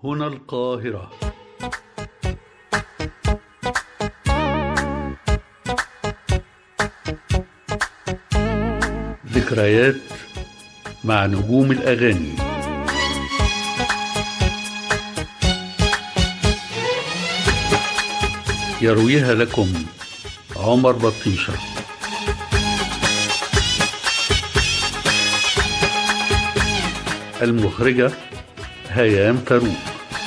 هنا القاهرة ذكريات مع نجوم الأغاني يرويها لكم عمر بطيشة المخرجة هيام فاروق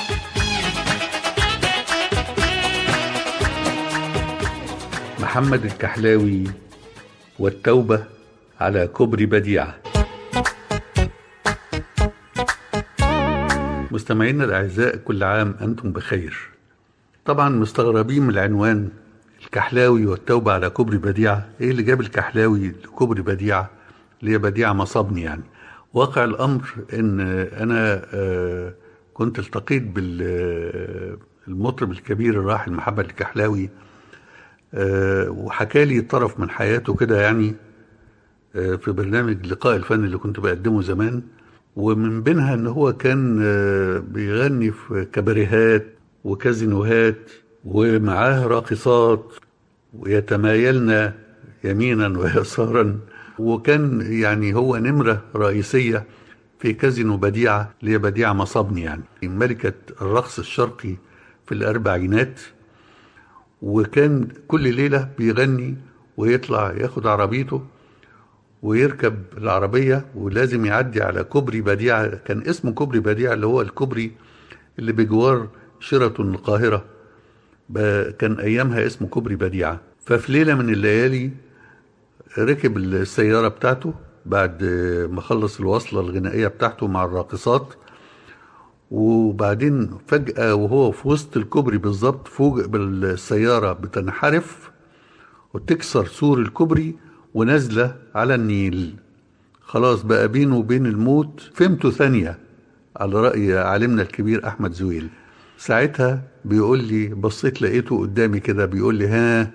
محمد الكحلاوي والتوبة على كبر بديعة مستمعينا الأعزاء كل عام أنتم بخير طبعا مستغربين من العنوان الكحلاوي والتوبة على كبر بديعة إيه اللي جاب الكحلاوي لكبر بديعة اللي هي بديعة مصابني يعني واقع الأمر إن أنا آه، كنت التقيت بالمطرب الكبير الراحل محمد الكحلاوي آه، وحكى لي طرف من حياته كده يعني آه، في برنامج لقاء الفن اللي كنت بقدمه زمان ومن بينها ان هو كان آه، بيغني في كباريهات وكازينوهات ومعاه راقصات ويتمايلن يمينا ويسارا وكان يعني هو نمرة رئيسية في كازينو بديعة اللي هي بديعة مصابني يعني ملكة الرقص الشرقي في الأربعينات وكان كل ليلة بيغني ويطلع ياخد عربيته ويركب العربية ولازم يعدي على كوبري بديعة كان اسمه كوبري بديعة اللي هو الكوبري اللي بجوار شيراتون القاهرة ب- كان أيامها اسمه كوبري بديعة ففي ليلة من الليالي ركب السيارة بتاعته بعد ما خلص الوصلة الغنائية بتاعته مع الراقصات وبعدين فجأة وهو في وسط الكوبري بالظبط فوجئ بالسيارة بتنحرف وتكسر سور الكوبري ونازلة على النيل خلاص بقى بينه وبين الموت فهمته ثانية على رأي عالمنا الكبير أحمد زويل ساعتها بيقول لي بصيت لقيته قدامي كده بيقول لي ها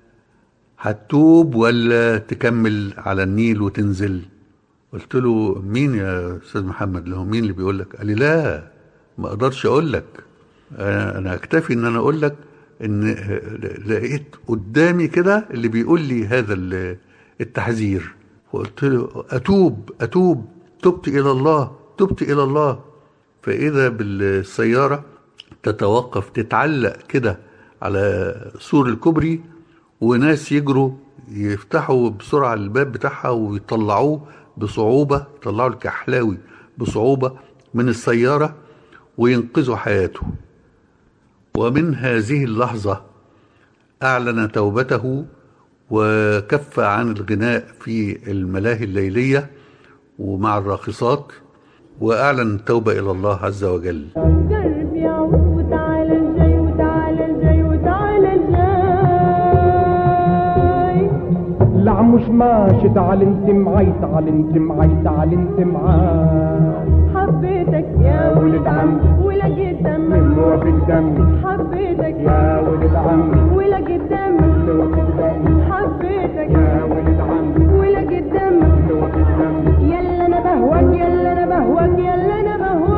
هتتوب ولا تكمل على النيل وتنزل قلت له مين يا استاذ محمد له مين اللي بيقول لك قال لي لا ما اقدرش اقول لك انا أنا اكتفي ان انا اقول لك ان لقيت قدامي كده اللي بيقول لي هذا ال- التحذير وقلت له اتوب اتوب تبت الى الله تبت الى الله فاذا بالسياره تتوقف تتعلق كده على سور الكوبري وناس يجروا يفتحوا بسرعة الباب بتاعها ويطلعوه بصعوبة يطلعوا الكحلاوي بصعوبة من السيارة وينقذوا حياته ومن هذه اللحظة أعلن توبته وكف عن الغناء في الملاهي الليلية ومع الراقصات وأعلن التوبة إلى الله عز وجل قلبي يعود وتعالى الجاي وتعالى الجاي وتعالى الجاي لا مش ماشي تعال انت معي تعال انت معي تعال انت معاي حبيتك يا ولد عم ولقيت من دمك وفي الدم حبيتك يا ولد عمي ولقيت دمك وفي الدم حبيتك يا ولد عمي ولقيت دمك وفي الدم يلا انا بهواك يلا انا بهواك يلا انا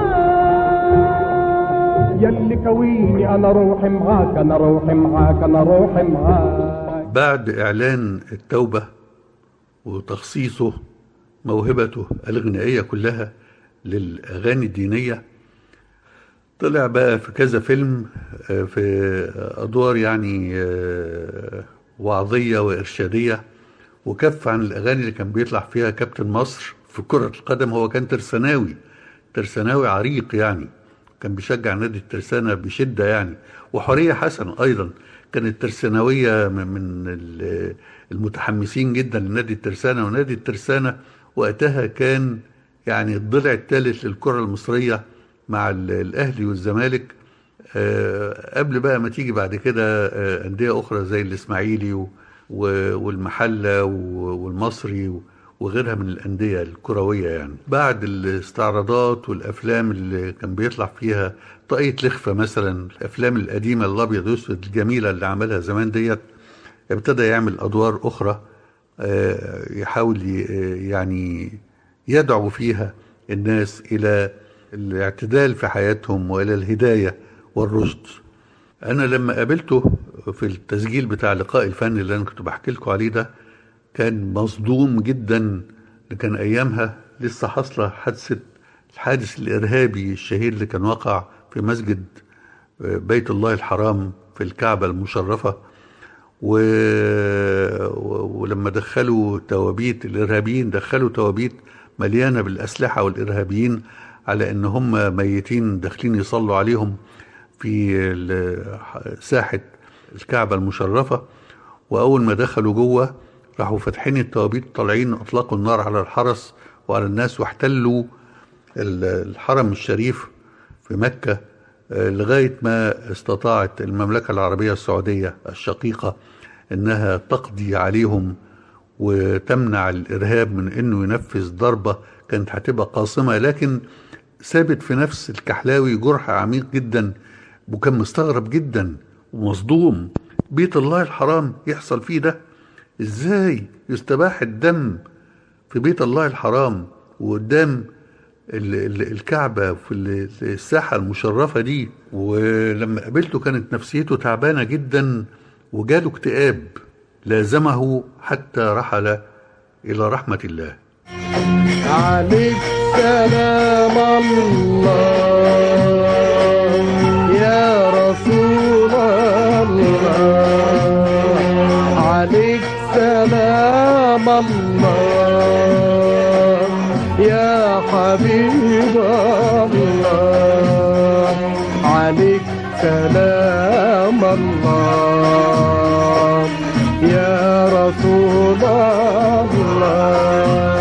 بهواك يلي كويني انا روحي معاك انا روحي معاك انا روحي معاك بعد إعلان التوبة وتخصيصه موهبته الغنائية كلها للأغاني الدينية طلع بقى في كذا فيلم آه، في أدوار يعني آه، وعظية وإرشادية وكف عن الأغاني اللي كان بيطلع فيها كابتن مصر في كرة القدم هو كان ترساناوي ترساناوي عريق يعني كان بيشجع نادي الترسانة بشدة يعني وحورية حسن أيضا كانت ترسانوية من من ال- المتحمسين جدا لنادي الترسانة ونادي الترسانة وقتها كان يعني الضلع الثالث للكرة المصرية مع ال- الأهلي والزمالك آه، قبل بقى ما تيجي بعد كده آه، أندية أخرى زي الإسماعيلي و- و- والمحلة و- والمصري و- وغيرها من الأندية الكروية يعني بعد الاستعراضات والأفلام اللي كان بيطلع فيها طاقية لخفة مثلا الأفلام القديمة الأبيض والأسود الجميلة اللي عملها زمان ديت ابتدى يعمل أدوار أخرى آه، يحاول ي- آه، يعني يدعو فيها الناس إلى الاعتدال في حياتهم والى الهدايه والرشد انا لما قابلته في التسجيل بتاع لقاء الفن اللي انا كنت بحكي لكم عليه ده كان مصدوم جدا كان ايامها لسه حاصله حادثه الحادث الارهابي الشهير اللي كان وقع في مسجد بيت الله الحرام في الكعبه المشرفه و... ولما دخلوا توابيت الارهابيين دخلوا توابيت مليانه بالاسلحه والارهابيين على ان هم ميتين داخلين يصلوا عليهم في ال- ساحه الكعبه المشرفه واول ما دخلوا جوه راحوا فاتحين التوابيت طالعين اطلقوا النار على الحرس وعلى الناس واحتلوا ال- الحرم الشريف في مكه آه، لغايه ما استطاعت المملكه العربيه السعوديه الشقيقه انها تقضي عليهم وتمنع الارهاب من انه ينفذ ضربه كانت هتبقى قاصمه لكن ثابت في نفس الكحلاوي جرح عميق جدا وكان مستغرب جدا ومصدوم بيت الله الحرام يحصل فيه ده ازاي يستباح الدم في بيت الله الحرام وقدام ال- ال- الكعبة في ال- الساحة المشرفة دي ولما قابلته كانت نفسيته تعبانة جدا وجاله اكتئاب لازمه حتى رحل إلى رحمة الله عليك سلام الله يا رسول الله عليك سلام الله يا حبيب الله عليك سلام الله يا رسول الله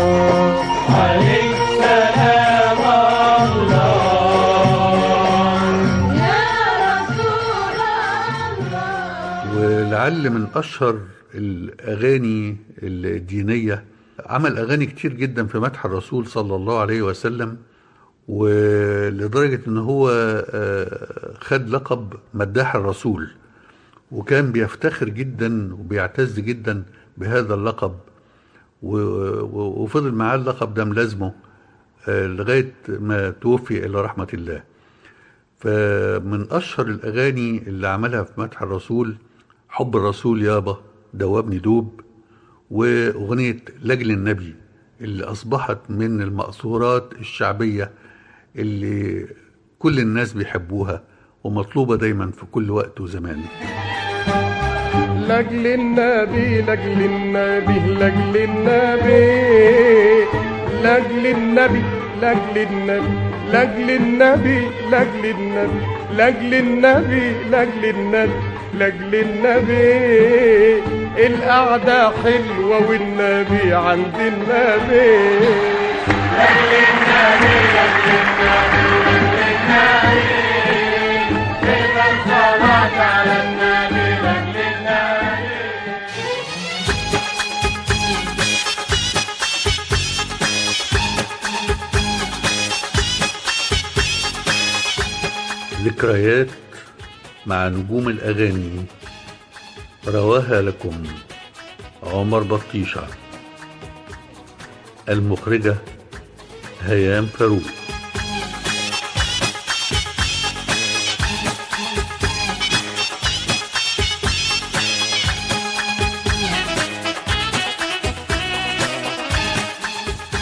ولعل من أشهر الأغاني الدينية عمل أغاني كتير جدا في مدح الرسول صلى الله عليه وسلم ولدرجة إن هو آه، خد لقب مداح الرسول وكان بيفتخر جدا وبيعتز جدا بهذا اللقب و- و- وفضل معاه اللقب ده ملازمه آه، لغاية ما توفي إلى رحمة الله فمن أشهر الأغاني اللي عملها في مدح الرسول حب الرسول يابا دوبني دوب وأغنية لجل النبي اللي أصبحت من المأثورات الشعبية اللي كل الناس بيحبوها ومطلوبة دايما في كل وقت وزمان لاجل النبي لاجل النبي لاجل النبي لاجل النبي لاجل النبي لاجل النبي لاجل النبي لاجل النبي لاجل النبي لاجل النبي القعدة حلوة والنبي عند النبي ذكريات مع نجوم الأغاني رواها لكم عمر بطيشة المخرجة هيام فاروق